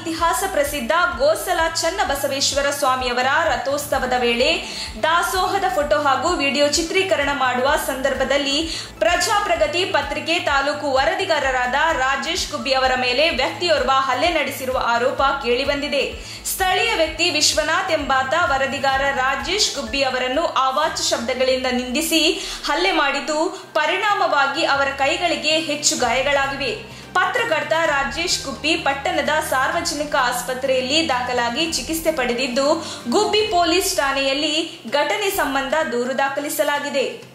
ಇತಿಹಾಸ ಪ್ರಸಿದ್ಧ ಗೋಸಲ ಚನ್ನಬಸವೇಶ್ವರ ಸ್ವಾಮಿಯವರ ರಥೋತ್ಸವದ ವೇಳೆ ದಾಸೋಹದ ಫೋಟೋ ಹಾಗೂ ವಿಡಿಯೋ ಚಿತ್ರೀಕರಣ ಮಾಡುವ ಸಂದರ್ಭದಲ್ಲಿ ಪ್ರಜಾಪ್ರಗತಿ ಪತ್ರಿಕೆ ತಾಲೂಕು ವರದಿಗಾರರಾದ ರಾಜೇಶ್ ಗುಬ್ಬಿ ಅವರ ಮೇಲೆ ವ್ಯಕ್ತಿಯೋರ್ವ ಹಲ್ಲೆ ನಡೆಸಿರುವ ಆರೋಪ ಕೇಳಿಬಂದಿದೆ ಸ್ಥಳೀಯ ವ್ಯಕ್ತಿ ವಿಶ್ವನಾಥ್ ಎಂಬಾತ ವರದಿಗಾರ ರಾಜೇಶ್ ಗುಬ್ಬಿ ಅವರನ್ನು ಅವಾಚ್ಯ ಶಬ್ದಗಳಿಂದ ನಿಂದಿಸಿ ಹಲ್ಲೆ ಮಾಡಿದ್ದು ಪರಿಣಾಮವಾಗಿ ಅವರ ಕೈಗಳಿಗೆ ಹೆಚ್ಚು ಗಾಯಗಳಾಗಿವೆ ಪತ್ರಕರ್ತ ರಾಜೇಶ್ ಗುಬ್ಬಿ ಪಟ್ಟಣದ ಸಾರ್ವಜನಿಕ ಆಸ್ಪತ್ರೆಯಲ್ಲಿ ದಾಖಲಾಗಿ ಚಿಕಿತ್ಸೆ ಪಡೆದಿದ್ದು ಗುಬ್ಬಿ ಪೊಲೀಸ್ ಠಾಣೆಯಲ್ಲಿ ಘಟನೆ ಸಂಬಂಧ ದೂರು ದಾಖಲಿಸಲಾಗಿದೆ